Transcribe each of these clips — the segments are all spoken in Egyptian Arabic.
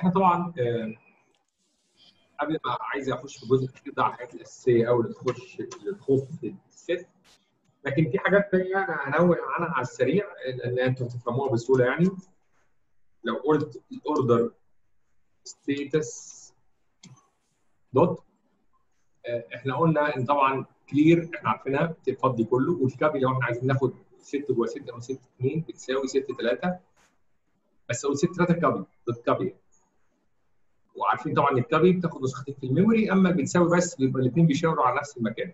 احنا طبعا آه، قبل ما عايز اخش في الجزء الاخير ده على الحاجات الاساسيه او اللي تخش اللي تخص الست لكن في حاجات تانية انا هنوه عنها على السريع لان انتوا هتفهموها بسهوله يعني لو قلت الاوردر ستيتس دوت احنا قلنا ان طبعا كلير احنا عارفينها بتفضي كله والكابي لو احنا عايزين ناخد 6 جوه 6 او 6 2 بتساوي 6 3 بس اقول 6 3 كابي دوت كابي وعارفين طبعا الكابي بتاخد نسختين في الميموري اما بتساوي بس بيبقى الاثنين بيشاوروا على نفس المكان.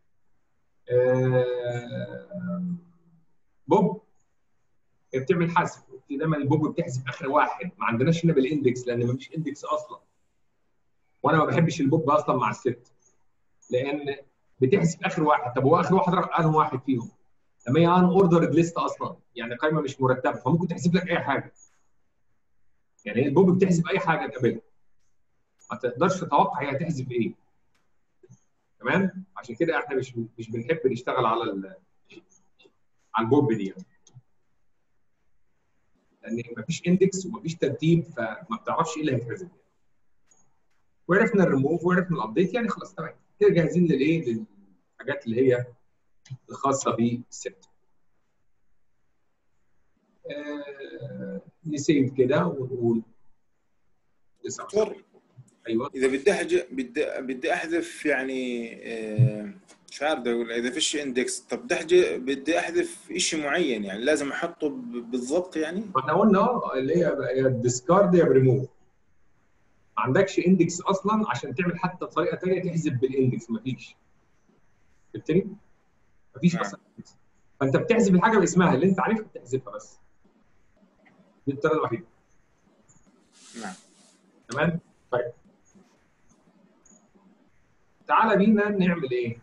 آه، بوب هي بتعمل حذف دايما البوب بتحذف اخر واحد ما عندناش هنا بالاندكس لان ما فيش اندكس اصلا وانا ما بحبش البوب اصلا مع الست لان بتحذف اخر واحد طب هو اخر واحد انه واحد فيهم لما هي ان اوردرد ليست اصلا يعني قائمه مش مرتبه فممكن تحذف لك اي حاجه يعني هي البوب بتحذف اي حاجه تقابلها ما تقدرش تتوقع هي هتحذف ايه تمام عشان كده احنا مش مش بنحب نشتغل على ال على البوب دي يعني. لان مفيش اندكس ومفيش ترتيب فما بتعرفش ايه اللي هيتحذف وعرفنا الريموف وعرفنا الابديت يعني خلاص تمام كده جاهزين للايه للحاجات اللي هي الخاصه بالست آه نسيب كده ونقول دكتور ايوه اذا بدي أحج... بدي بدي احذف يعني آه، مش عارف بدي اقول اذا فيش اندكس طب بدي أحج... بدي احذف شيء معين يعني لازم احطه ب- بالضبط يعني ما احنا قلنا اه اللي هي يا ديسكارد يا بريموف ما عندكش اندكس اصلا عشان تعمل حتى طريقه ثانيه تحذف بالاندكس مفيش فهمتني؟ مفيش نعم. اصلا index. فانت بتحذف الحاجه باسمها اللي انت عارفها بتحذفها بس دي الطريقه الوحيده نعم تمام؟ طيب تعالى بينا نعمل ايه؟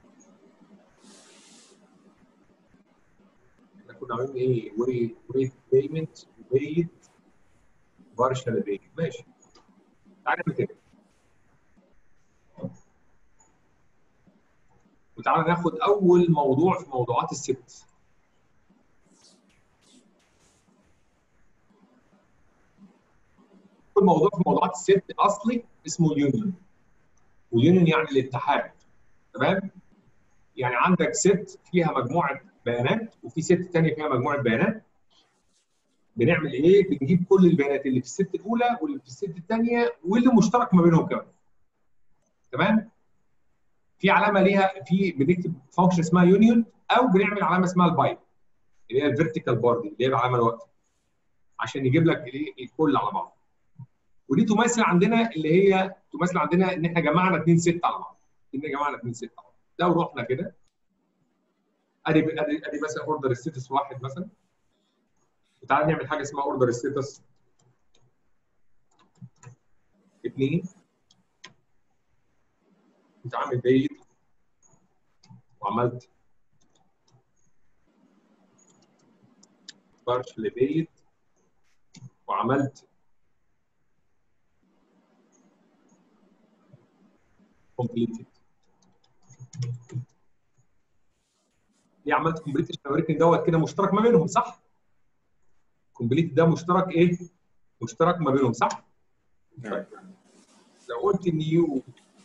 احنا كنا عاملين ايه؟ ويت ويت بيمنت ويت بارشال بيمنت ماشي تعالى نعمل كده وتعالى ناخد اول موضوع في موضوعات الست اول موضوع في موضوعات الست اصلي اسمه اليونيون واليونيون يعني الاتحاد تمام يعني عندك ست فيها مجموعه بيانات وفي ست ثانيه فيها مجموعه بيانات بنعمل ايه؟ بنجيب كل البيانات اللي في الست الاولى واللي في الست الثانيه واللي مشترك ما بينهم كمان. تمام؟ في علامه ليها في بنكتب فانكشن اسمها يونيون او بنعمل علامه اسمها البايب اللي هي الفيرتيكال بار دي اللي هي العلامه الواقفه عشان يجيب لك الايه الكل على بعض. ودي تمثل عندنا اللي هي تمثل عندنا ان احنا جمعنا اثنين ست على بعض. ان جمعنا اثنين ست على بعض. لو رحنا كده ادي ادي ادي مثلا اوردر ستاتس واحد مثلا وتعالى نعمل حاجه اسمها اوردر ستاتس اثنين كنت عامل بيت وعملت بارش لبيت وعملت كومبليتد ليه عملت كومبليت عشان اوريك دوت كده مشترك ما بينهم صح؟ كومبليت ده مشترك ايه؟ مشترك ما بينهم صح؟ نعم لو قلت نيو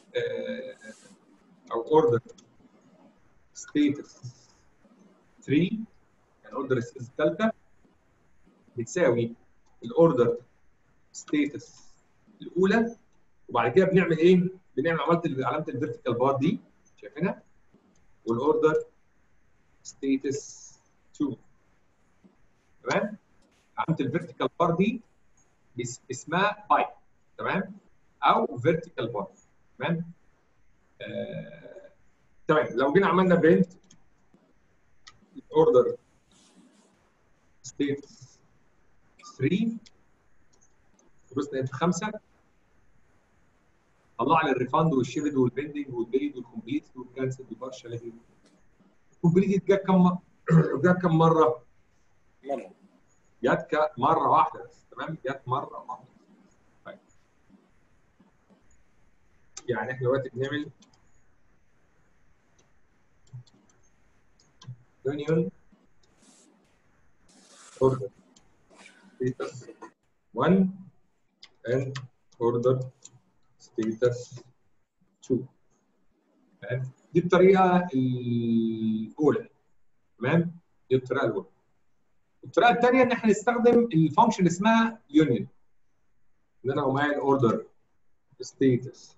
او اوردر ستيتس 3 يعني اوردر ستيتس الثالثه بتساوي الاوردر ستيتس الاولى وبعد كده بنعمل ايه؟ بنعمل عملت علامه الفيرتيكال بار دي شايفينها؟ والاوردر ستيتس 2 تمام؟ علامه الفيرتيكال بار دي بس- اسمها بايب تمام؟ او فيرتيكال بار تمام؟ آه، تمام لو جينا عملنا برنت اوردر ستيتس 3 دوسنا انت خمسه طلع لي الريفاند والشيفد والبندنج والبيد والكومبليت والكانسل والبارشال الكومبليت جت كم مره؟ جت كم مره؟ مره جت ك- مره واحده بس تمام؟ جت مره واحده طيب يعني احنا دلوقتي بنعمل يونيون اوردر status 1 and order status 2 تمام دي الطريقه الاولى تمام دي الطريقه الاولى الطريقه الثانيه ان احنا نستخدم الفانكشن اسمها يونيون ان انا اقوم قايل اوردر ستيتس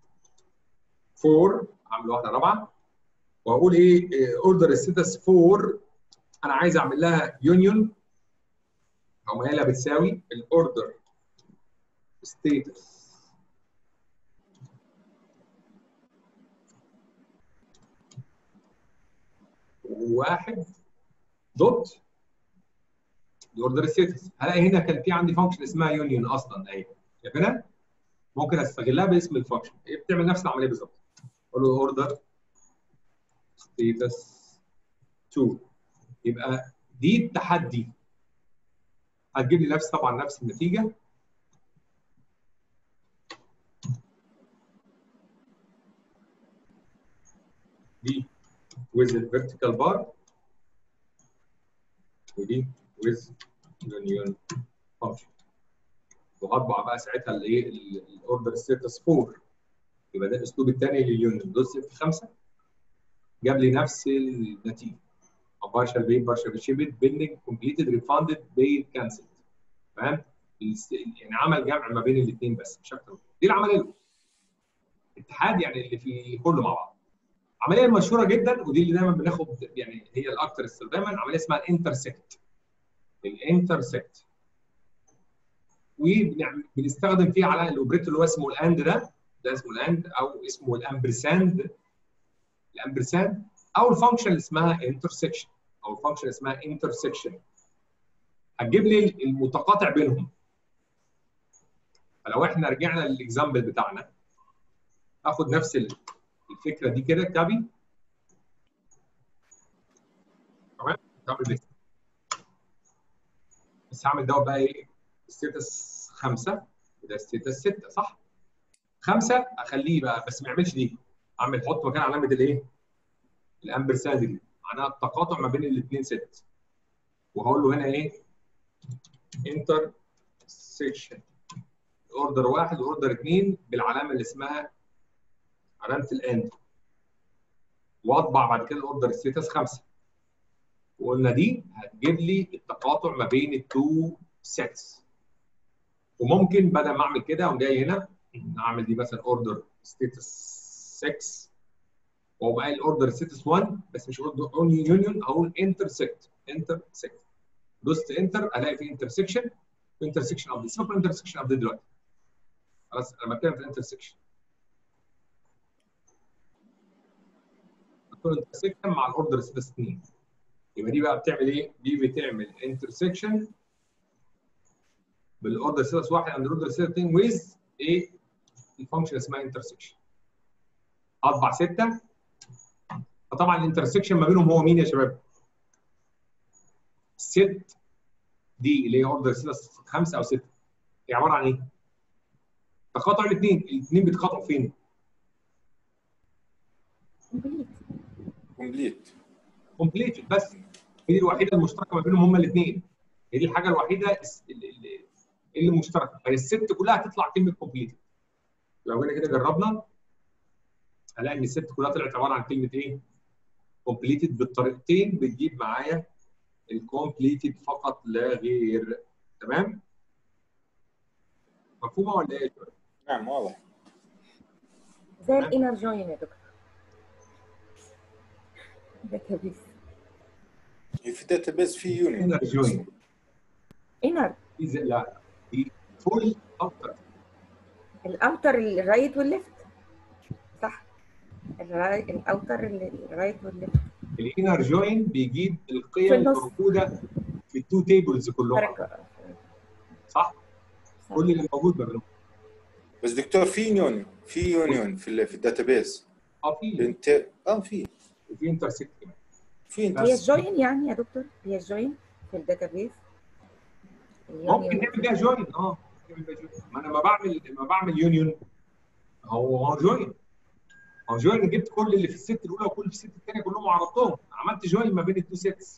4 اعمل واحده رابعه واقول ايه اوردر ستيتس 4 انا عايز اعمل لها يونيون او قايلها بتساوي الاوردر ستيتس واحد دوت الاوردر ستيتس هلاقي هنا كان في عندي فانكشن اسمها يونيون اصلا اهي شايفينها؟ ممكن استغلها باسم الفانكشن هي بتعمل نفس العمليه بالظبط اقول له اوردر ستيتس 2 يبقى دي التحدي هتجيب لي نفس طبعا نفس النتيجه دي with the vertical bar ودي with union function وهطبع بقى ساعتها الايه الاوردر ستاتس 4 يبقى ده الاسلوب الثاني لليونيون دوس في 5 جاب لي نفس النتيجه partial paid partial shipped pending completed refunded paid cancelled تمام يعني عمل جمع ما بين الاثنين بس مش اكتر دي العمليه الاولى اتحاد يعني اللي في كله مع بعض العمليه المشهوره جدا ودي اللي دايما بناخد يعني هي الاكثر استخداما عمليه اسمها الانترسكت الانترسكت وبنستخدم فيها على الاوبريتور اللي هو اسمه الاند ده ده اسمه الاند او اسمه الامبرساند الامبرساند او الفانكشن اللي اسمها انترسكشن او الفانكشن اسمها انترسكشن هتجيب لي المتقاطع بينهم فلو احنا رجعنا للاكزامبل بتاعنا اخد نفس الفكره دي كده كابي تمام دبل بيست بس هعمل دوت بقى ايه ستيتس 5 وده ستيتس 6 صح؟ 5 اخليه بقى بس ما يعملش دي اعمل احط مكان علامه الايه؟ الامبرساند دي معناها التقاطع ما بين الاثنين ست وهقول له هنا ايه؟ انتر سيكشن اوردر واحد واوردر اثنين بالعلامه اللي اسمها علامه الاند واطبع بعد كده الاوردر ستيتس 5 وقلنا دي هتجيب لي التقاطع ما بين التو سيتس وممكن بدل ما اعمل كده اقوم جاي هنا اعمل دي مثلا اوردر ستيتس 6 واقوم قايل اوردر ستيتس 1 بس مش اوردر يونيون اقول انترسكت انترسكت دوست انتر الاقي في انترسكشن انترسكشن ابديت سيبك من انترسكشن ابديت دلوقتي خلاص انا بتكلم في الانترسكشن انترسكشن مع الاوردر ستيتس 2 يبقى دي بقى بتعمل ايه؟ دي بتعمل انترسكشن بالاوردر ستيتس 1 عند الاوردر ستيتس 2 ويز ايه؟ الفانكشن اسمها انترسكشن اطبع 6 فطبعا الانترسكشن ما بينهم هو مين يا شباب؟ ست دي اللي هي اوردر ستيتس 5 او 6 هي عباره عن ايه؟ تقاطع الاثنين الاثنين بيتقاطعوا فين؟ كومبليت كومبليت بس هي دي الوحيده المشتركه ما بينهم هما الاثنين هي دي الحاجه الوحيده اللي, اللي مشتركه فهي الست كلها هتطلع كلمه كومبليت لو جينا كده جربنا هلاقي ان الست كلها طلعت عباره عن كلمه ايه؟ كومبليتد بالطريقتين بتجيب معايا الكومبليتد فقط لا غير تمام؟ مفهومه ولا ايه؟ نعم واضح زي الانر جوين يا دكتور داتابيس في الداتابيس في يونيون انر جوين انر لا دي فول اوتر الاوتر الرايت والليفت صح الراي- الاوتر ال- الرايت والليفت الانر جوين بيجيب القيم في النص. الموجوده في التو تيبلز كلهم حركه صح؟ صح. كل اللي موجود ما بينهم بس دكتور في يونيون في يونيون في ال- في الداتابيس اه في انت اه في وفي انترسكت كمان في انت هي الجوين يعني يا دكتور هي الجوين في الداتابيس ممكن نعمل بيها جوين اه نعمل بيها جوين ما انا لما بعمل لما بعمل يونيون هو هو جوين هو جوين جبت كل اللي في الست الاولى وكل في الست الثانيه كلهم وعرضتهم عملت جوين ما بين التو سيتس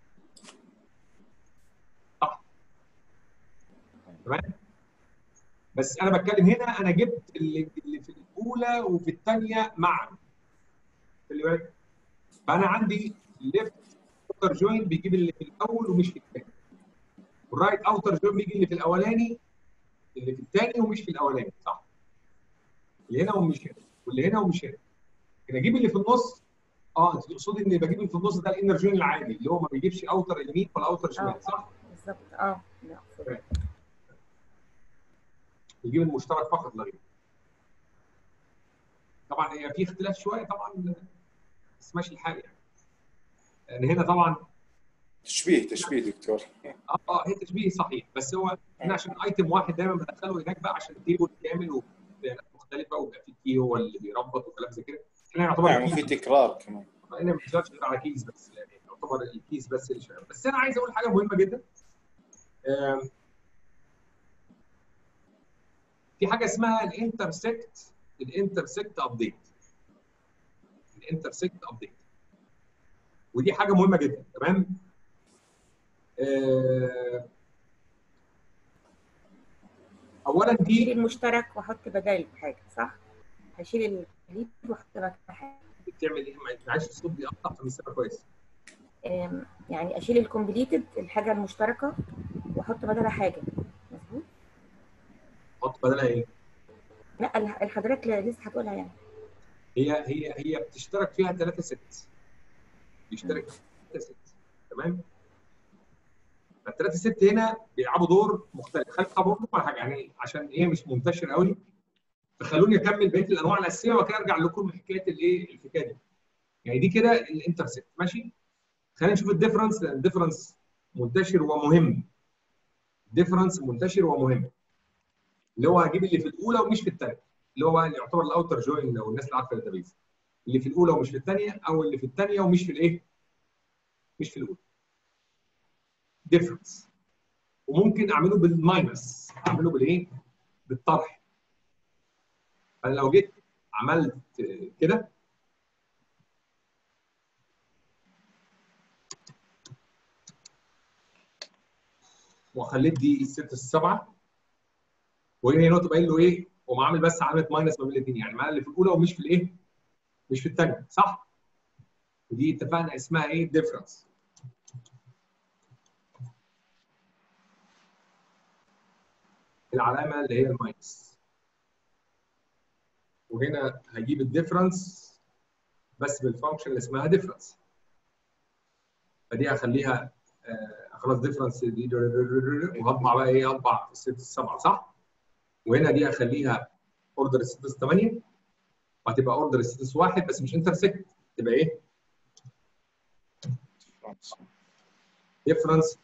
صح تمام بس انا بتكلم هنا انا جبت اللي, اللي في الاولى وفي الثانيه معا خلي بالك فانا عندي ليفت اوتر جوين بيجيب اللي في الاول ومش في الثاني والرايت اوتر جوين بيجي اللي في الاولاني اللي في الثاني ومش في الاولاني صح اللي هنا ومش هنا واللي هنا ومش هنا لكن اجيب اللي في النص اه انت تقصدي ان بجيب اللي في النص ده الانر جوين العادي اللي هو ما بيجيبش اوتر يمين ولا اوتر شمال صح؟ بالظبط اه لا أقصد. بيجيب المشترك فقط لا غير طبعا هي في اختلاف شويه طبعا بس ماشي الحال يعني لان هنا طبعا تشبيه تشبيه دكتور اه اه هي تشبيه صحيح بس هو هنا عشان ايتم واحد دايما بدخله هناك بقى عشان تيبل كامل وبيانات مختلفه ويبقى في كي هو اللي بيربط وكلام زي كده هنا يعتبر نعم وفي كيس تكرار كمان هنا ما بتشتغلش غير على كيس بس يعني يعتبر الكيس بس اللي شغال بس انا عايز اقول حاجه مهمه جدا آم، في حاجه اسمها الانترسكت الانترسكت ابديت الانترسكت ابديت ودي حاجه مهمه جدا تمام آه، اولا هشيل دي المشترك واحط بداله حاجه صح؟ هشيل الكومبليت واحط مكانها حاجه بتعمل ايه معلش الصوت بيقطع فمش سامع كويس أم، يعني اشيل الكومبليتد الحاجه المشتركه واحط بدلها حاجه مظبوط؟ حط بدلها ايه لا ال- الحضرتك لسه هتقولها يعني هي هي هي بتشترك فيها ثلاثة ست بيشترك ثلاثة ست تمام فالثلاثة ست هنا بيلعبوا دور مختلف خلي طب أقول لكم على حاجة يعني عشان هي مش منتشر قوي فخلوني اكمل بقيه الانواع الاساسيه وبعد كده ارجع لكم حكايه الايه الحكايه دي يعني دي كده الانترسكت ماشي خلينا نشوف الديفرنس لان الديفرنس منتشر ومهم ديفرنس منتشر ومهم اللي هو هجيب اللي في الاولى ومش في الثانيه اللي هو بقى اللي يعتبر الاوتر جوين لو الناس اللي عارفه الداتابيز اللي في الاولى ومش في الثانيه او اللي في الثانيه ومش في الايه مش في الاولى ديفرنس وممكن اعمله بالماينس اعمله بالايه بالطرح فانا لو جيت عملت كده وخليت دي الست السبعه وهي هنا تبقى له ايه؟ وما عامل بس علامه ماينس ما بين الاثنين يعني معاه اللي في الاولى ومش في الايه؟ مش في الثانيه صح؟ ودي اتفقنا اسمها ايه؟ ديفرنس العلامه اللي هي الماينس وهنا هجيب الديفرنس بس بالفانكشن اللي اسمها ديفرنس فدي هخليها آه خلاص ديفرنس دي وهطبع بقى ايه اطبع في الست السبعه صح؟ وهنا دي هخليها اوردر ستاتس 8 وهتبقى اوردر ستاتس 1 بس مش انترسكت تبقى ايه؟ ديفرنس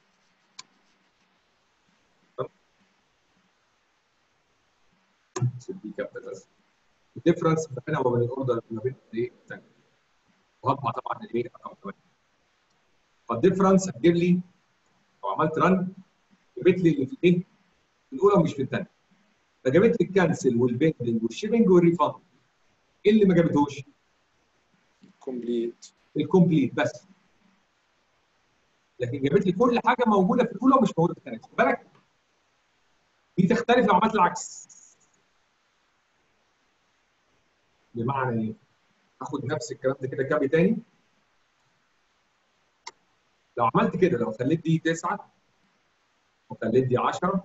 دي كابيتال بس الديفرنس ما بينها وبين الاوردر ما بين الايه الثانيه وهطبع طبعا الايه رقم 8 فالديفرنس هتجيب لي لو عملت رن جابت لي اللي في الايه؟ في الاولى ومش في الثانيه فجابت لي الكانسل والبيندنج والشيبنج والريفاند ايه اللي ما جابتهوش؟ كومبليت الكومبليت بس لكن جابت لي كل حاجه موجوده في الاولى ومش موجوده في الثانيه خد بالك دي تختلف لو عملت العكس بمعنى ايه؟ اخد نفس الكلام ده كده كابي تاني لو عملت كده لو خليت دي 9 وخليت دي 10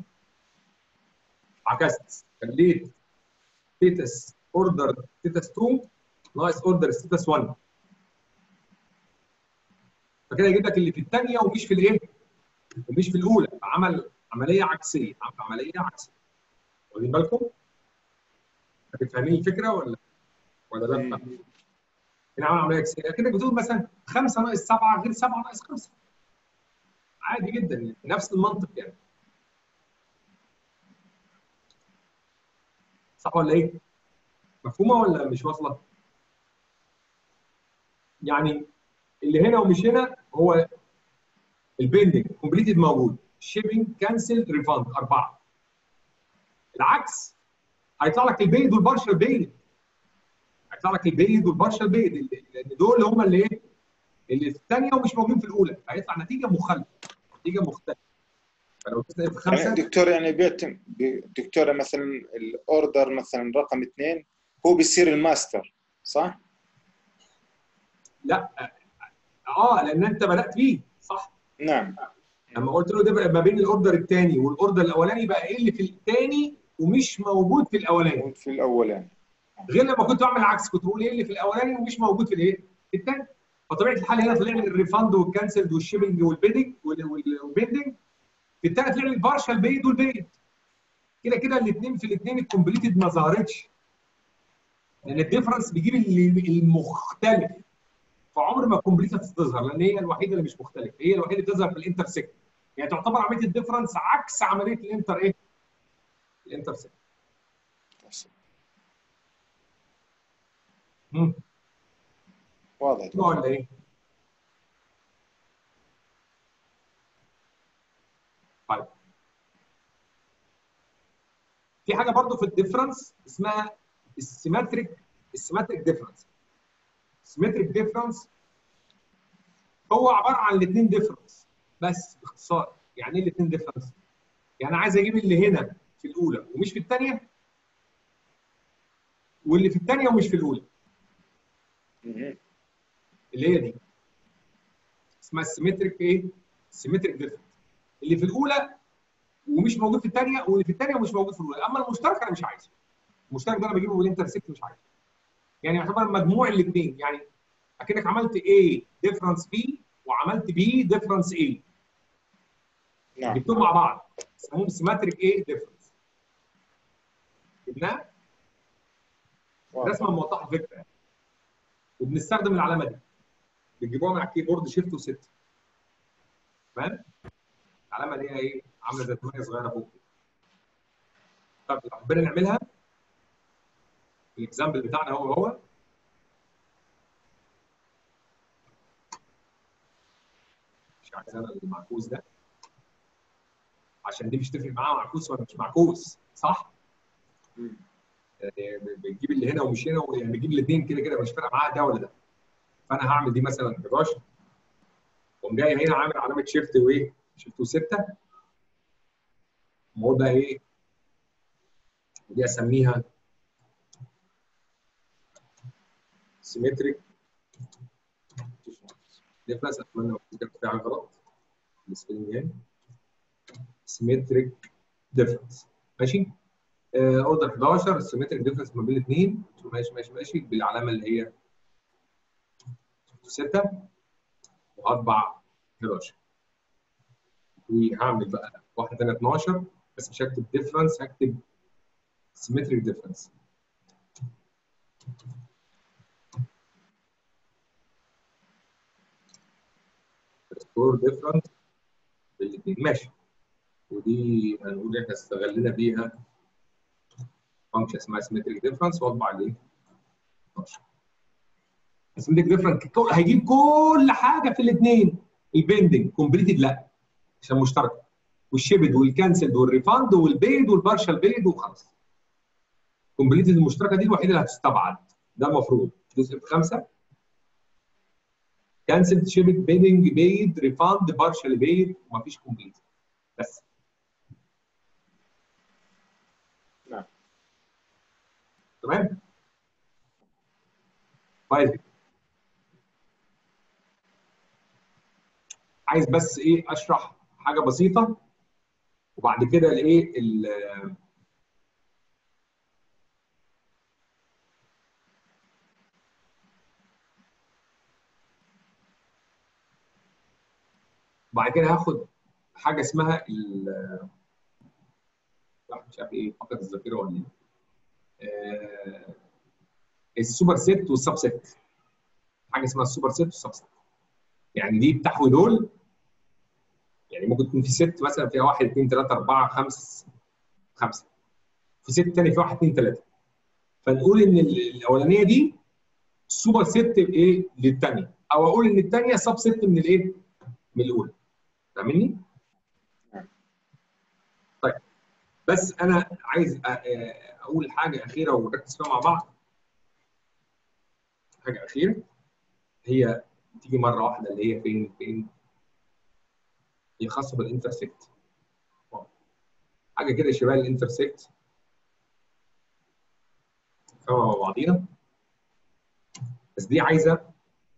عكست خليت ستيتس اوردر ستيتس 2 ناقص اوردر ستيتس 1 فكده يجيب لك اللي في الثانيه ومش في الايه؟ ومش في الاولى فعمل عمليه عكسيه عمل عمليه عكسيه واخدين بالكم؟ فاهمين الفكره ولا ولا لا؟ هنا عمل عمليه عكسيه كده بتقول مثلا 5 ناقص 7 غير 7 ناقص 5 عادي جدا نفس المنطق يعني صح ولا ايه؟ مفهومه ولا مش واصله؟ يعني اللي هنا ومش هنا هو البيندنج كومبليتد موجود شيبنج كانسل ريفاند اربعه العكس هيطلع لك البيد والبارشل بيد هيطلع لك البيد والبارشل بيد لان دول هم اللي ايه؟ اللي في الثانيه ومش موجودين في الاولى هيطلع نتيجه مخالفه نتيجه مختلفه فلو تسال في يعني خمسه دكتور يعني بيتم ب- دكتوره مثلا الاوردر مثلا رقم اثنين هو بيصير الماستر صح؟ لا اه لان انت بدات بيه صح نعم لما قلت له ده بقى ما بين الاوردر الثاني والاوردر الاولاني بقى ايه اللي في الثاني ومش موجود في الاولاني في الاولاني غير لما كنت بعمل العكس كنت بقول ايه اللي في الاولاني ومش موجود في الايه؟ في الثاني فطبيعه الحال هنا طلع لي الريفاند والكانسلد والشيبنج والبيدنج والبيندنج في الثالث طلع لي البارشال بيد والبيد كده كده الاثنين في الاثنين الكومبليتد ما ظهرتش لان الديفرنس بيجيب اللي- المختلف فعمر ما الكومبليت هتظهر لان هي الوحيده اللي مش مختلفه هي الوحيده اللي بتظهر في الانترسكت يعني تعتبر عمليه الديفرنس عكس عمليه الانتر ايه؟ الانترسكت امم واضح كده ولا ايه؟ طيب في حاجه برضو في الديفرنس اسمها السيمتريك السيمتريك ديفرنس السيمتريك ديفرنس هو عباره عن الاثنين ديفرنس بس باختصار يعني ايه الاثنين ديفرنس؟ يعني عايز اجيب اللي هنا في الاولى ومش في الثانيه واللي في الثانيه ومش في الاولى مهم. اللي هي دي اسمها السيمتريك ايه؟ السيمتريك ديفرنس اللي في الاولى ومش موجود في الثانيه واللي في الثانيه ومش موجود في الاولى اما المشترك انا مش عايزه المشترك ده انا بجيبه بالانترسكت مش عايزه يعني يعتبر مجموع الاثنين يعني اكنك عملت A ديفرنس B وعملت B ديفرنس A نعم جبتهم مع بعض اسمهم سيمتريك A ديفرنس جبناه واضح. رسمه موضحه الفكره يعني. وبنستخدم العلامه دي بتجيبوها من على الكيبورد شيفت وست تمام العلامه اللي هي ايه عامله زي ثمانيه صغيره فوق كده. طب لو حبينا نعملها الاكزامبل بتاعنا هو هو مش عايز انا المعكوس ده عشان دي مش تفرق معاه معكوس ولا مش معكوس صح؟ مم. يعني بتجيب اللي هنا ومش هنا يعني بتجيب الاثنين كده كده مش فارقه معاها ده ولا ده فانا هعمل دي مثلا 11 واقوم جاي هنا عامل علامه شيفت وايه؟ شيفت وسته واقول بقى ايه؟ دي اسميها سيمتريك ديفرنس اتمنى ما كنتش كتبت فيها حاجه غلط السبيلنج يعني سيمتريك ديفرنس ماشي؟ اوردر 11 السيمتريك ديفرنس ما بين الاثنين ماشي ماشي ماشي بالعلامه اللي هي 6 واربع 11 وهعمل بقى واحده ثانيه 12 بس مش هكتب ديفرنس هكتب سيمتريك ديفرنس ستور ديفرنس بالاثنين ماشي ودي هنقول احنا استغلنا بيها فانكشن اسمها سيمتريك ديفرنس واطبع الايه؟ 12 السيمتريك ديفرنس هيجيب كل حاجه في الاثنين البيندنج كومبليتد لا عشان مشتركه والشيبد والكانسلد والريفاند والبيد والبارشال بيد وخلاص كومبليتد المشتركه دي الوحيده اللي هتستبعد ده المفروض جزء في خمسه كانسلد شيبد بيدنج بيد ريفاند بارشال بيد ومفيش كومبليت بس نعم. تمام طيب عايز بس ايه اشرح حاجه بسيطه وبعد كده الايه ال- بعد كده هاخد حاجه اسمها ال لا، مش عارف ايه فقط الذاكره ولا ايه آه، السوبر سيت والسب سيت حاجه اسمها السوبر سيت والسب سيت يعني دي بتحوي دول يعني ممكن تكون في ست مثلا فيها واحد اثنين ثلاثه اربعه خمسه خمسه في ست تاني فيها واحد اثنين ثلاثه فنقول ان ال- الاولانيه دي سوبر ست ايه للثانيه او اقول ان الثانيه سب ست من الايه؟ من الاولى فاهمني؟ طيب بس انا عايز أ- أ- اقول حاجه اخيره ونركز فيها مع بعض حاجه اخيره هي تيجي مره واحده اللي هي فين فين هي خاصه بالانترسكت حاجه كده شبه الانترسكت نفهمها مع بعضينا بس دي عايزه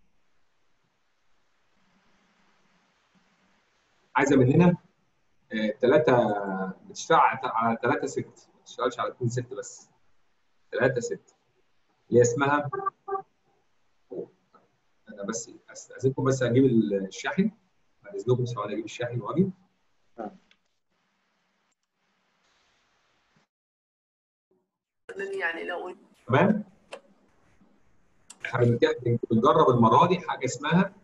عايزه مننا ثلاثه بتشتغل على ثلاثه ست ما بتشتغلش على اثنين ست بس ثلاثه ست اللي هي اسمها انا بس استاذنكم بس اجيب الشاحن بعد اذنكم ثواني اجيب الشاحن واجي يعني لو تمام احنا بنتكلم- بنجرب المره دي حاجه اسمها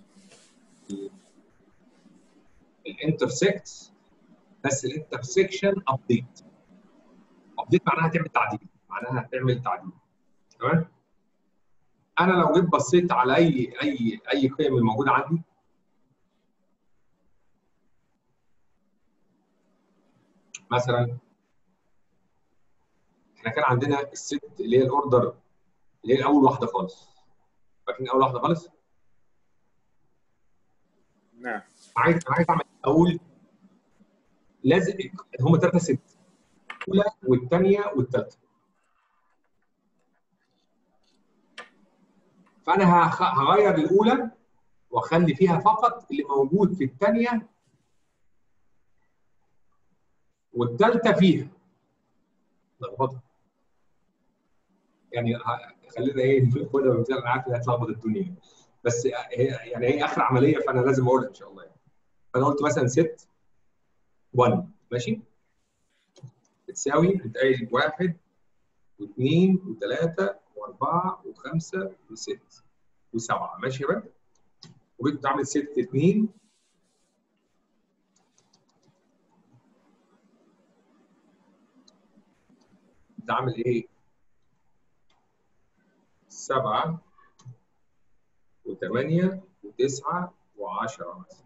الانترسكت بس الانترسكشن ابديت ابديت معناها تعمل تعديل معناها تعمل تعديل تمام انا لو جيت بصيت على اي اي اي قيم الموجوده عندي مثلا احنا كان عندنا الست اللي هي الاوردر اللي هي اول واحده خالص فاكرين اول واحده خالص نعم عايز انا عايز اعمل اول لازم هم ثلاثه ست الاولى والثانيه والثالثه فانا هخ- هغير الاولى واخلي فيها فقط اللي موجود في الثانيه والثالثه فيها لخبطه يعني ه- خلينا ايه ناخدها بمثال انا عارف انها هتلخبط الدنيا بس هي يعني هي اخر عمليه فانا لازم اقولها ان شاء الله يعني. فانا قلت مثلا ست 1 ماشي بتساوي بتقايل واحد واثنين وثلاثه واربعه وخمسه وست وسبعه ماشي يا بنت وجيت تعمل ست اثنين تعمل ايه؟ سبعه وثمانيه وتسعه وعشره مثلا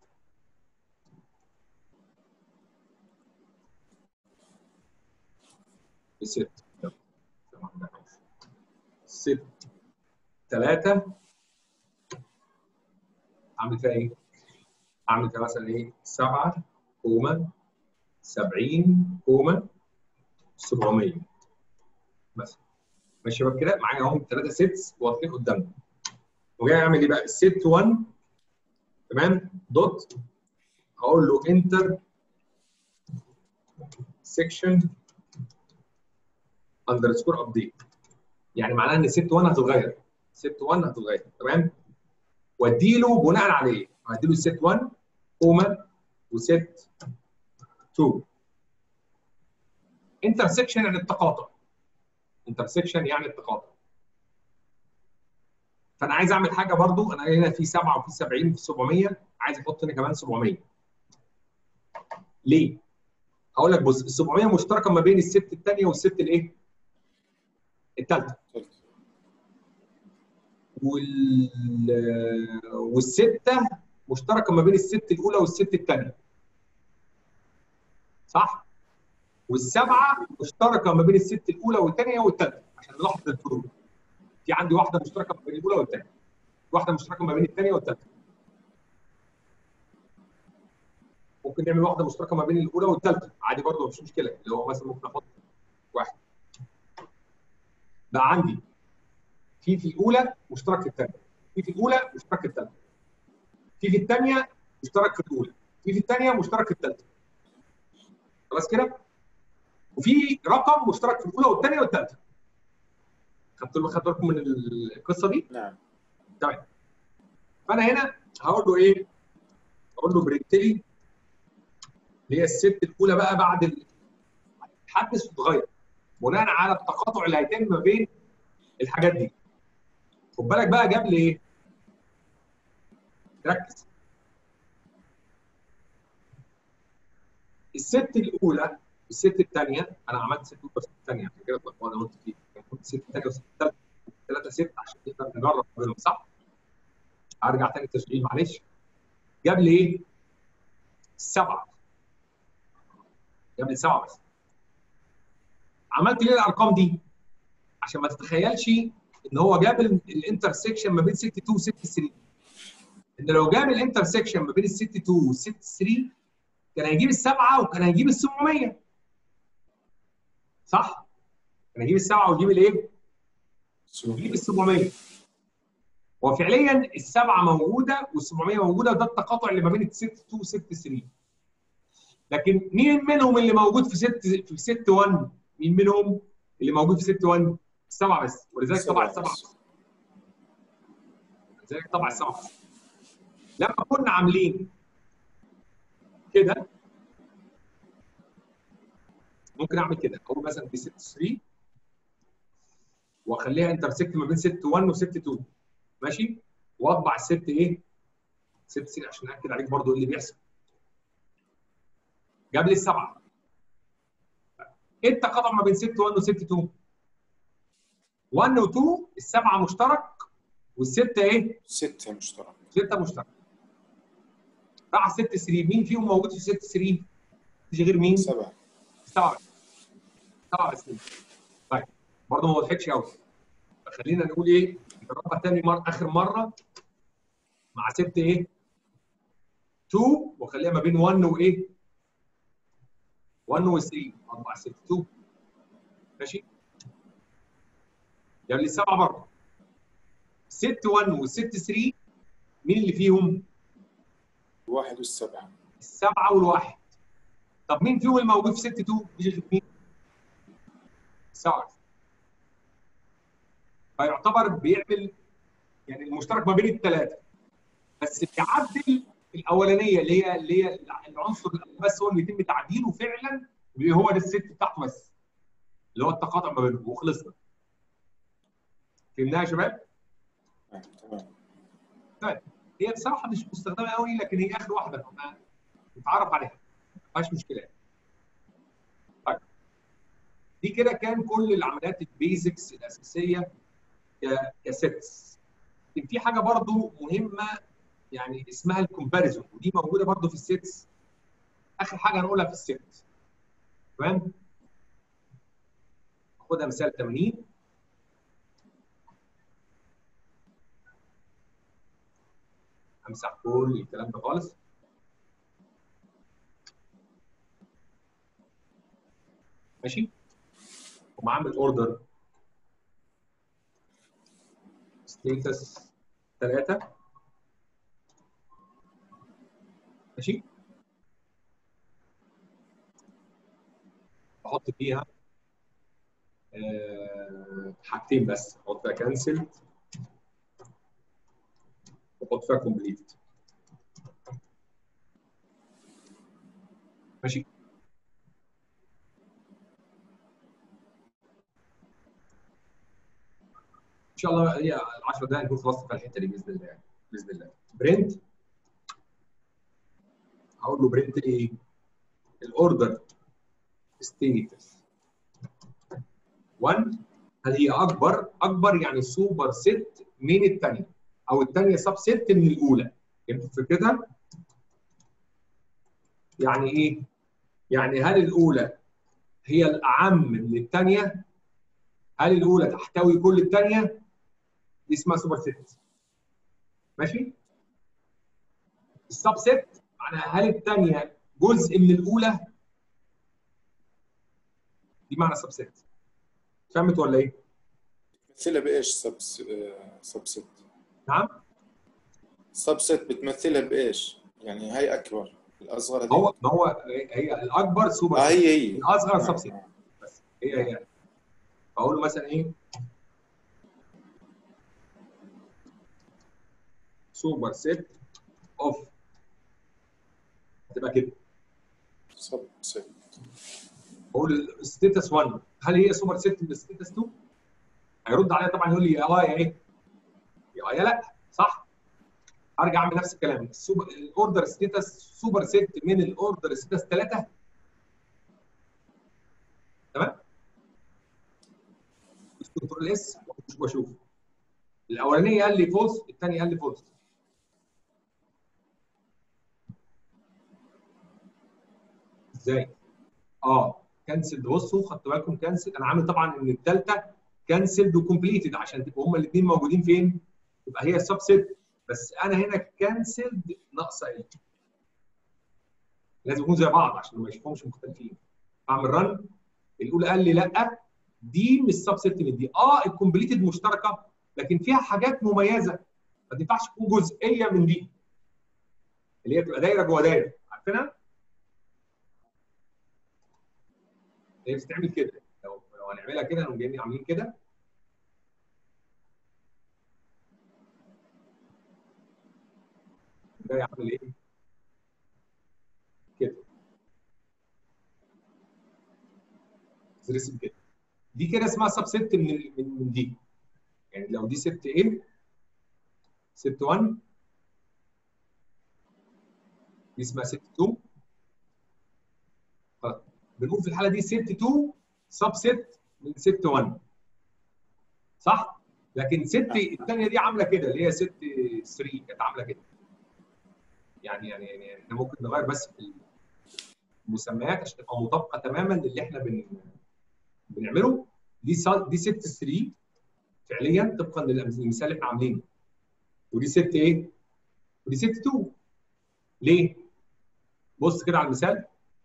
بست يلا. ست ثلاثة أعمل فيها إيه؟ أعمل فيها مثلا إيه؟ سبعة كوما سبعين كوما سبعمية مثلا ماشي يا شباب كده معايا اهم ثلاثة سيتس واضحين قدامنا وجاي أعمل إيه بقى؟ الست 1 تمام دوت هقول له انتر سيكشن اندرسكور ابديت يعني معناها ان ست 1 هتتغير ست 1 هتتغير تمام واديله بناء عليه هديله ست 1 كوما وست 2 انترسكشن يعني التقاطع انترسكشن يعني التقاطع فانا عايز اعمل حاجه برضو انا هنا في 7 وفي 70 وفي 700 عايز احط هنا كمان 700 ليه؟ هقول لك بص ال 700 مشتركه ما بين الست الثانيه والست الايه؟ الثالثه وال والسته مشتركه ما بين الست الاولى والست الثانيه صح؟ والسبعه مشتركه ما بين الست الاولى والثانيه والثالثه عشان نلاحظ الفروق في عندي واحده مشتركه ما بين الاولى والثانيه واحده مشتركه ما بين الثانيه والثالثه ممكن نعمل واحده مشتركه ما بين الاولى والثالثه عادي برضه مفيش مشكله اللي هو مثلا ممكن احط واحد بقى عندي في في الاولى مشترك في الثانيه في في الاولى مشترك في الثالثه في في الثانيه مشترك في الاولى في في الثانيه مشترك في الثالثه خلاص كده وفي رقم مشترك في الاولى والثانيه والثالثه خدتوا خدتوا بالكم من القصه دي نعم تمام فانا هنا هقول له ايه هقول له برنت لي اللي هي الست الاولى بقى بعد ال- هتتحدث وتتغير بناء على التقاطع اللي هيتم ما بين الحاجات دي خد بالك بقى جاب لي ايه ركز الست الاولى الست الثانيه انا عملت ست اولى وست الثانيه عشان كده وانا قلت فيه كان كنت ست الثانيه وست الثالثه ثلاثه ست عشان نقدر نجرب بينهم صح؟ ارجع تاني التشغيل معلش جاب لي ايه؟ سبعه جاب لي سبعه بس عملت ليه الارقام دي؟ عشان ما تتخيلش ان هو جاب ال- الانترسكشن ما بين 62 و 63 ان لو جاب الانترسكشن ما بين ال 62 وال 63 كان هيجيب السبعه وكان هيجيب ال 700 صح؟ كان هيجيب السبعه ويجيب الايه؟ ويجيب ال 700 هو فعليا السبعه موجوده وال 700 موجوده وده التقاطع اللي ما بين الست 2 وست 3 لكن مين منهم اللي موجود في ست في ست 1 مين منهم اللي موجود في ست 1 السبعه بس ولذلك طبع السبعه بس لذلك طبع السبعه بس لما كنا عاملين كده ممكن اعمل كده اقول مثلا دي ست 3 واخليها انترسكت ما بين ست 1 وست 2 ماشي واطبع الست ايه؟ ست 3 عشان اكد عليك برضو ايه اللي بيحصل جاب لي السبعه ايه التقاطع ما بين ست 1 وست 2 1 و2 السبعه مشترك والسته ايه؟ ستة مشترك سته مشترك راح ست 3 مين فيهم موجود في ست 3 مفيش غير مين؟ سبعة سبعه بس سبعه بس طيب برضه ما وضحتش قوي خلينا نقول ايه نجربها تاني مره اخر مره مع ست ايه 2 واخليها ما بين 1 وايه 1 و 3 4 6 2 ماشي جاب لي السبعه برضه ست 1 وست 3 مين اللي فيهم؟ الواحد والسبعة السبعه والواحد طب مين فيهم الموجود في ست 2 يجي غير مين؟ سبعه فيعتبر بيعمل يعني المشترك ما بين الثلاثه بس بيعدل الاولانيه اللي هي اللي هي العنصر الأول بس هو اللي يتم تعديله فعلا اللي هو ده الست بتاعته بس اللي هو التقاطع ما بينهم وخلصنا فهمناها يا شباب؟ آه، تمام طيب هي بصراحه مش مستخدمه قوي لكن هي اخر واحده فما نتعرف عليها ما فيهاش مشكله طيب دي كده كان كل العمليات البيزكس الاساسيه ك- كسيتس لكن في حاجه برضو مهمه يعني اسمها الكومباريزون ودي موجوده برضو في السيتس اخر حاجه هنقولها في السيت تمام خدها مثال 80 امسح كل الكلام ده خالص ماشي ومعامل اوردر ستيتس 3 ماشي احط فيها آه، حاجتين بس احط فيها كانسل واحط فيها كومبليت ماشي ان شاء الله هي ال 10 دقائق نكون خلصنا في الحته دي باذن الله يعني. باذن الله برنت هقول له برنت ايه؟ الاوردر ستيتس 1 هل هي اكبر؟ اكبر يعني سوبر ست من الثانيه او الثانيه سب ست من الاولى فهمت فكرتها؟ يعني ايه؟ يعني هل الاولى هي الاعم من الثانيه؟ هل الاولى تحتوي كل الثانيه؟ دي اسمها سوبر ست ماشي؟ السب ست معناها هل الثانيه جزء من الاولى؟ دي معنى سب ست فهمت ولا ايه؟ بتمثلها بايش سب سب ست نعم؟ سب ست بتمثلها بايش؟ يعني هي اكبر الاصغر هذه هو ما هو هي الاكبر سوبر اه ست هي هي الاصغر سب ست آه. بس هي هي اقول له مثلا ايه؟ سوبر ست اوف هتبقى كده سب ست اقول ستيتس 1 هل هي سوبر ست من ستيتس 2؟ هيرد عليا طبعا يقول لي اه يا ايه؟ يا يا لا صح؟ ارجع اعمل نفس الكلام السوبر الاوردر ستيتس سوبر ست من الاوردر ستيتس 3 تمام؟ كنترول اس واشوف الاولانيه قال لي فولس الثانيه قال لي فولس ازاي؟ اه كانسلد بصوا خدتوا بالكم كانسل انا عامل طبعا ان الثالثه كانسلد وكومبليتد عشان تبقوا هما الاثنين موجودين فين؟ يبقى هي السب سيت بس انا هنا كانسلد ناقصه ايه؟ لازم يكونوا زي بعض عشان ما يشوفهمش مختلفين اعمل رن الاولى قال لي لا دي مش سب ست من دي اه الكومبليتد مشتركه لكن فيها حاجات مميزه ما تنفعش تكون جزئيه من دي اللي هي بتبقى دايره جوه دايره عارفينها؟ هي بتتعمل كده لو لو هنعملها كده نقوم جايين عاملين كده جاي عامل ايه؟ كده ترسم كده دي كده اسمها سب ست من ال- من من دي يعني لو دي ست ايه ست 1 دي اسمها ست 2 خلاص بنقول في الحاله دي ست 2 سب ست من ست 1 صح؟ لكن ست الثانيه دي عامله كده اللي هي ست 3 كانت عامله كده يعني يعني يعني احنا ممكن نغير بس في المسميات عشان تبقى مطابقه تماما للي احنا بن بنعمله دي سا- دي ست 3 فعليا طبقا للمثال اللي احنا عاملينه ودي ست ايه؟ ودي ست 2 ليه؟ بص كده على المثال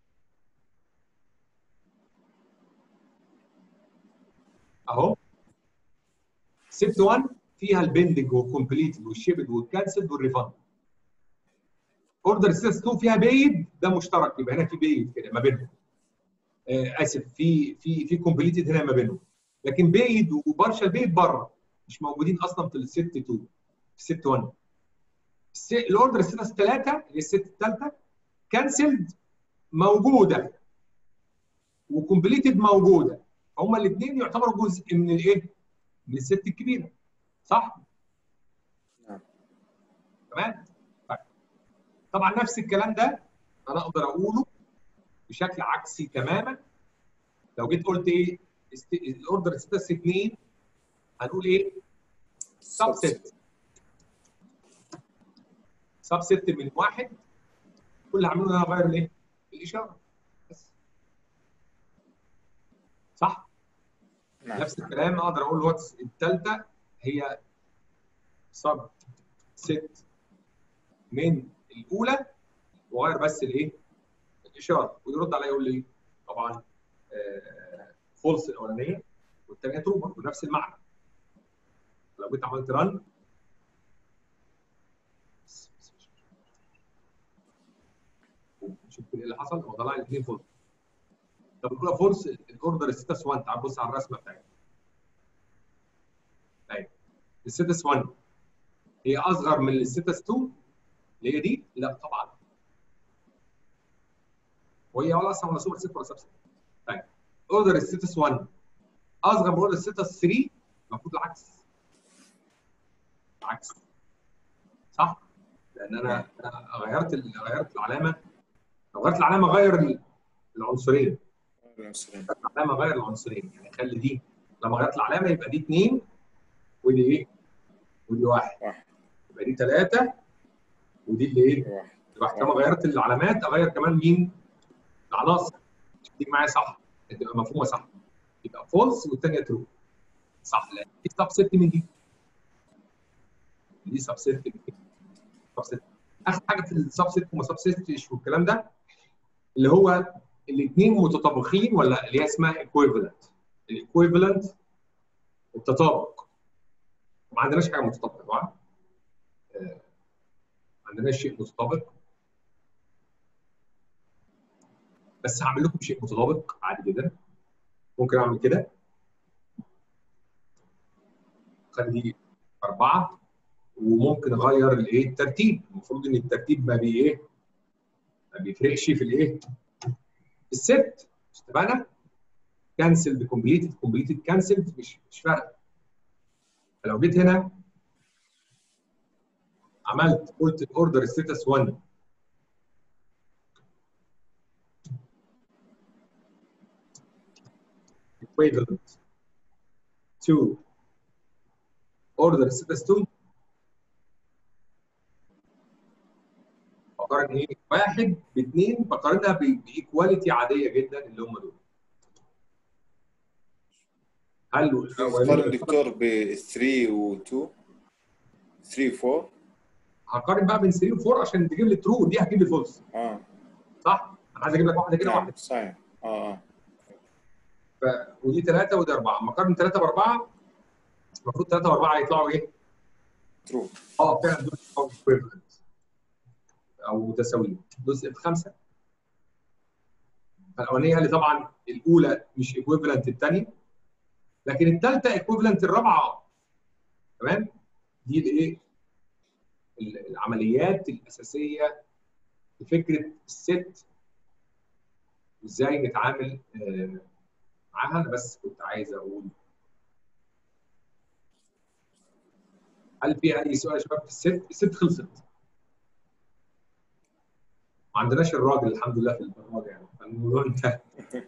اهو ست 1 فيها البندنج والكومبليتد والشيبد والكانسلد والريفند اوردر سيس 2 فيها بيد ده مشترك يبقى هنا في بيد كده ما بينهم آه اسف في في في كومبليتد هنا ما بينهم لكن بيد وبارشال بيد بره مش موجودين اصلا في الست 2 في الست 1 الس- الاوردر ستاتس 3 اللي هي الست الثالثه كانسلد موجوده وكومبليتد موجوده هما الاثنين يعتبروا جزء من الايه؟ من الست الكبيره صح؟ نعم. تمام؟ طيب. طبعا نفس الكلام ده انا اقدر اقوله بشكل عكسي تماما لو جيت قلت ايه است- الاوردر ستاتس 2 هنقول ايه؟ سب ست سب ست من واحد كل اللي هعمله ان انا اغير الايه؟ الاشاره بس صح؟ نعم نفس الكلام اقدر اقول واتس الثالثه هي سب ست من الاولى واغير بس الايه؟ الاشاره ويرد عليا يقول لي طبعا فولس الاولانيه والثانيه ترو برضه نفس المعنى لو جيت عملت رن شوف ايه اللي حصل هو طلع لي اثنين فولس طب الاولى فولس الاوردر ستاتس 1 تعال بص على الرسمه بتاعتي ايوه الستاتس 1 هي اصغر من الستاتس 2 اللي هي دي لا طبعا وهي ولا اصلا ولا سوبر ست ولا سب ست طيب اوردر ستاتس 1 اصغر من اوردر ستاتس 3 المفروض العكس العكس صح؟ لان انا أنا غيرت ال- غيرت العلامه لو غيرت العلامه غير ال- العنصرين العنصرين. العلامه غير العنصرين يعني خلي دي لما غيرت العلامه يبقى دي اثنين ودي ايه؟ ودي واحد واحد يبقى دي ثلاثه ودي اللي ايه؟ واحد واحد لما غيرت العلامات اغير كمان مين؟ العناصر دي معايا صح تبقى مفهومه صح يبقى فولس والثانيه ترو صح لان دي سب ست من دي دي سب ست من دي سب ست اخر حاجه في السب ست وما سب ست والكلام ده اللي هو الاثنين متطابقين ولا اللي هي اسمها ايكويفالنت الايكويفالنت التطابق ما عندناش حاجه متطابقه طبعا آه، ما عندناش شيء متطابق بس هعمل لكم شيء متطابق عادي جدا ممكن اعمل كده خلي دي اربعه وممكن اغير الايه الترتيب المفروض ان الترتيب ما بي ايه ما بيفرقش في الايه الست مش اتفقنا كانسلد كومبليتد كومبليتد كانسلد مش مش فارقه فلو جيت هنا عملت قلت الاوردر ستاتس 1 equivalent to order status 2 بقارن ايه؟ واحد باثنين بقارنها بايكواليتي عاديه جدا اللي هم دول. هل قارن دكتور ب 3 و 2 3 4 هقارن بقى بين 3 و 4 عشان تجيب لي ترو ودي هتجيب لي فولس اه صح؟ انا عايز اجيب لك واحده كده نعم واحده صحيح اه اه ف... ودي ثلاثه ودي اربعه اما اقارن ثلاثه باربعه المفروض ثلاثه واربعه يطلعوا ايه؟ ترو اه فعلا دول equivalent او متساويين جزء في خمسه فالاولانيه اللي طبعا الاولى مش ايكويفالنت الثانيه لكن الثالثه ايكويفالنت الرابعه تمام دي الايه ال- العمليات الاساسيه في فكره الست وازاي نتعامل آه، معاها انا بس كنت عايز اقول هل في اي سؤال يا شباب في الست؟ الست خلصت ما عندناش الراجل الحمد لله في البرمجه يعني فالموضوع انتهى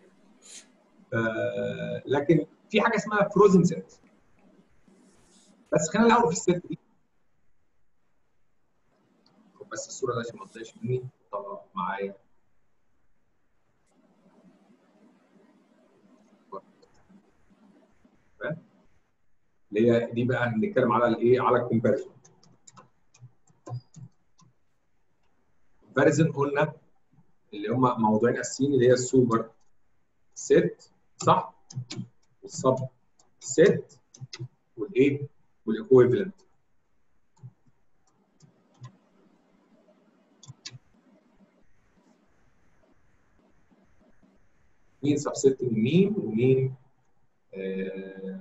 آه، لكن في حاجه اسمها فروزن ست بس خلينا الاول في الست دي خد بس الصوره دي عشان ما تضيعش مني طبعا معايا تمام؟ اللي هي دي بقى هنتكلم على الايه على الكومباريزون كومباريزون قلنا اللي هم موضوعين اساسيين اللي هي السوبر ست صح والسب ست والايه والايكويفالنت مين سب ست من مين ومين آه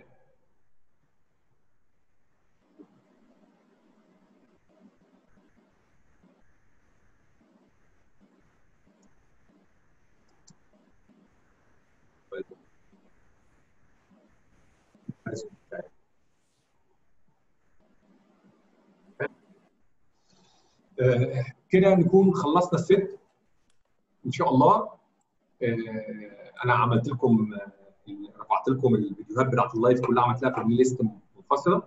آه، كده نكون خلصنا الست ان شاء الله آه، انا عملت لكم آه، رفعت لكم الفيديوهات بتاعت اللايف كلها عملت لها في بلاي ليست منفصله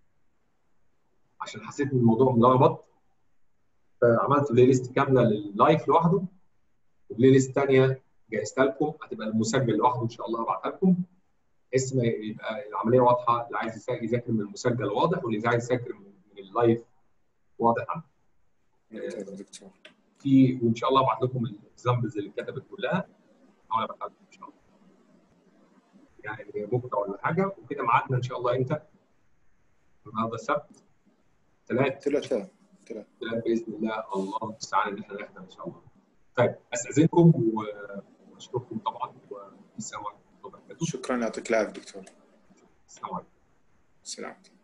عشان حسيت ان الموضوع ملخبط فعملت بلاي ليست كامله لللايف لوحده وبلاي ليست ثانيه جهزتها لكم هتبقى المسجل لوحده ان شاء الله هبعتها لكم بحيث ما يبقى العمليه واضحه اللي عايز يسا- يذاكر من المسجل واضح واللي عايز يذاكر من من اللايف واضح عنه ممتاز دكتور في وان شاء الله ابعت لكم الاكزامبلز اللي اتكتبت كلها احاول ابعتها لكم ان شاء الله يعني بكره ولا حاجه وكده ميعادنا ان شاء الله امتى؟ النهارده السبت ثلاث ثلاثاء ثلاث ثلاث باذن الله الله المستعان ان احنا نحضر ان شاء الله. طيب استاذنكم و- واشكركم طبعا والسلام عليكم ورحمه الله وبركاته. شكرا يعطيك العافيه دكتور السلام عليكم. سلام